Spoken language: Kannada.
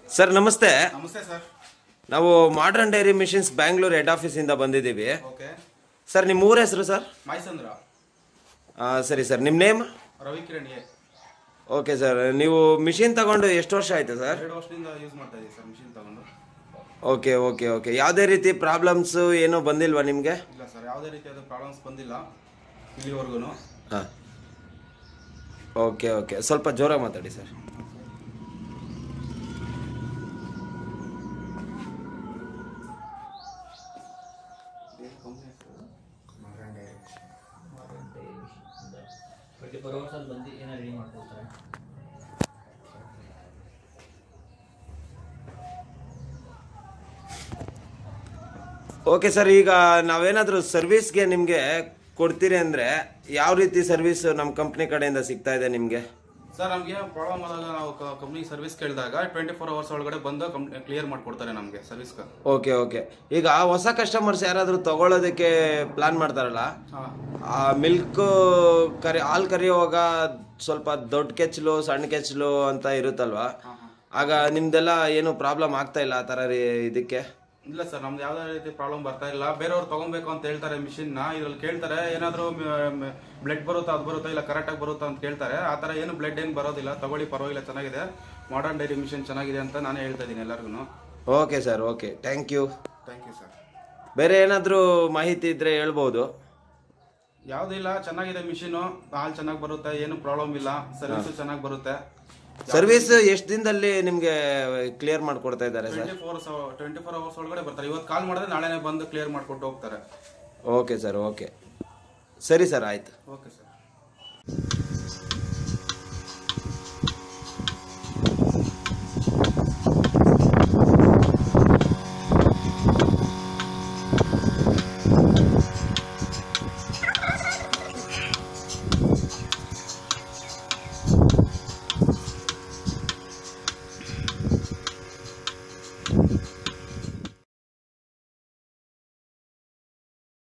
ಸರ್ ನಮಸ್ತೆ ನಮಸ್ತೆ ಸರ್ ನಾವು modern dairy machines Bangalore head ಆಫೀಸಿಂದ ಬಂದಿದ್ದೀವಿ ಓಕೆ ಸರ್ ನಿಮ್ಮ ಊರ ಹೆಸರು ಸರ್ ಮೈಸಂದ್ರ ಆ, ಸರಿ ಸರ್ ನಿಮ್ಮ ನೇಮ್ ರವಿ ಕಿರಣ್ ಎ ಓಕೆ ಸರ್ ನೀವು ಮಿಷಿನ್ ತಗೊಂಡು ಎಷ್ಟು ವರ್ಷ ಆಯ್ತು ಸರ್ ಎರಡು ವರ್ಷದಿಂದ ಯೂಸ್ ಮಾಡ್ತಾ ಇದ್ದೀವಿ ಸರ್ ಮಿಷಿನ್ ತಗೊಂಡು ಓಕೆ ಓಕೆ ಓಕೆ ಯಾವುದೇ ರೀತಿ ಪ್ರಾಬ್ಲಮ್ಸು ಏನೂ ಬಂದಿಲ್ವಾ ನಿಮಗೆ ಇಲ್ಲ ಸರ್ ಯಾವುದೇ ರೀತಿಯಾದ ಪ್ರಾಬ್ಲಮ್ಸ್ ಬಂದಿಲ್ಲ ಇಲ್ಲಿವರೆಗೂ ಹಾಂ ಓಕೆ ಓಕೆ ಸ್ವಲ್ಪ ಜೋರಾಗಿ ಮಾತಾಡಿ ಸರ್ ಟ್ವೆಂಟಿ ಫೋರ್ ಅವರ್ಸಲ್ಲಿ ಬಂದು ಏನೋ ರೆಡಿ ಮಾಡ್ಕೊಡ್ತಾರೆ ಓಕೆ ಸರ್ ಈಗ ನಾವೇನಾದರೂ ಸರ್ವಿಸ್ಗೆ ನಿಮಗೆ ಕೊಡ್ತೀರಿ ಅಂದರೆ ಯಾವ ರೀತಿ ಸರ್ವಿಸ್ ನಮ್ಮ ಕಂಪ್ನಿ ಕಡೆಯಿಂದ ಸಿಗ್ತಾ ಇದೆ ನಿಮಗೆ ಸರ್ ನಮಗೆ ಪ್ರಾಬ್ಲಮ್ ಆದಾಗ ನಾವು ಕಂಪ್ನಿ ಸರ್ವಿಸ್ ಕೇಳಿದಾಗ ಟ್ವೆಂಟಿ ಫೋರ್ ಅವರ್ಸ್ ಒಳಗಡೆ ಬಂದು ಕಂಪ್ನಿ ಕ್ಲಿಯರ್ ಮಾಡಿಕೊಡ್ತಾರೆ ನಮಗೆ ಸರ್ವಿಸ್ಗೆ ಓಕೆ ಓಕೆ ಈಗ ಹೊಸ ಕಸ್ಟಮರ್ಸ್ ಯಾರಾದರೂ ತಗೊಳ್ಳೋದಕ್ಕೆ ಪ್ಲಾನ್ ಮಾಡ್ತಾರಲ್ಲ ಹಾಂ ಆ ಮಿಲ್ಕ್ ಕರಿ ಹಾಲು ಕರಿಯುವಾಗ ಸ್ವಲ್ಪ ದೊಡ್ಡ ಕೆಚ್ಚಲು ಸಣ್ಣ ಕೆಚ್ಚಲು ಅಂತ ಇರುತ್ತಲ್ವಾ ಆಗ ನಿಮ್ದೆಲ್ಲ ಏನು ಪ್ರಾಬ್ಲಮ್ ಆಗ್ತಾ ಇಲ್ಲ ಆ ಥರ ರೀ- ಇದಕ್ಕೆ ಇಲ್ಲ ಸರ್ ನಮ್ದು ಯಾವುದೇ ರೀತಿ ಪ್ರಾಬ್ಲಮ್ ಬರ್ತಾ ಇಲ್ಲ ಬೇರೆಯವ್ರು ತಗೊಬೇಕು ಅಂತ ಹೇಳ್ತಾರೆ ಮಿಷಿನ್ನ ಇದ್ರಲ್ಲಿ ಕೇಳ್ತಾರೆ ಏನಾದರೂ ಬ್ಲಡ್ ಬರುತ್ತಾ ಅದು ಬರುತ್ತಾ ಇಲ್ಲ ಕರೆಕ್ಟಾಗಿ ಬರುತ್ತಾ ಅಂತ ಕೇಳ್ತಾರೆ ಆ ಥರ ಏನು ಬ್ಲಡ್ ಏನು ಬರೋದಿಲ್ಲ ತಗೊಳ್ಳಿ ಪರವಾಗಿಲ್ಲ ಚೆನ್ನಾಗಿದೆ ಮಾಡರ್ನ್ ಡೈರಿ ಮಿಷಿನ್ ಚೆನ್ನಾಗಿದೆ ಅಂತ ನಾನೇ ಹೇಳ್ತಾ ಇದ್ದೀನಿ ಎಲ್ಲರಿಗೂ okay sir okay thank you thank you sir ಬೇರೆ ಏನಾದರೂ ಮಾಹಿತಿ ಇದ್ದರೆ ಹೇಳ್ಬೋದು ಯಾವುದೂ ಇಲ್ಲ ಚೆನ್ನಾಗಿದೆ ಮಿಷಿನು ಹಾಲು ಚೆನ್ನಾಗಿ ಬರುತ್ತೆ ಏನು ಪ್ರಾಬ್ಲಮ್ ಇಲ್ಲ ಸರ್ವಿಸು ಚೆನ್ನಾಗಿ ಬರುತ್ತೆ ಸರ್ವಿಸ್ ಎಷ್ಟು ದಿನದಲ್ಲಿ ನಿಮಗೆ ಕ್ಲಿಯರ್ ಮಾಡಿಕೊಡ್ತಾ ಇದ್ದಾರೆ sir twenty four twenty four hours ಒಳಗಡೆ ಬರ್ತಾರೆ ಇವತ್ತು ಕಾಲ್ ಮಾಡಿದ್ರೆ ನಾಳೆನೇ ಬಂದು ಕ್ಲಿಯರ್ ಮಾಡಿಕೊಟ್ಟು ಹೋಗ್ತಾರೆ ಓಕೆ ಸರ್ ಓಕೆ ಸರಿ ಸರ್ ಆಯಿತು ಓಕೆ ಸರ್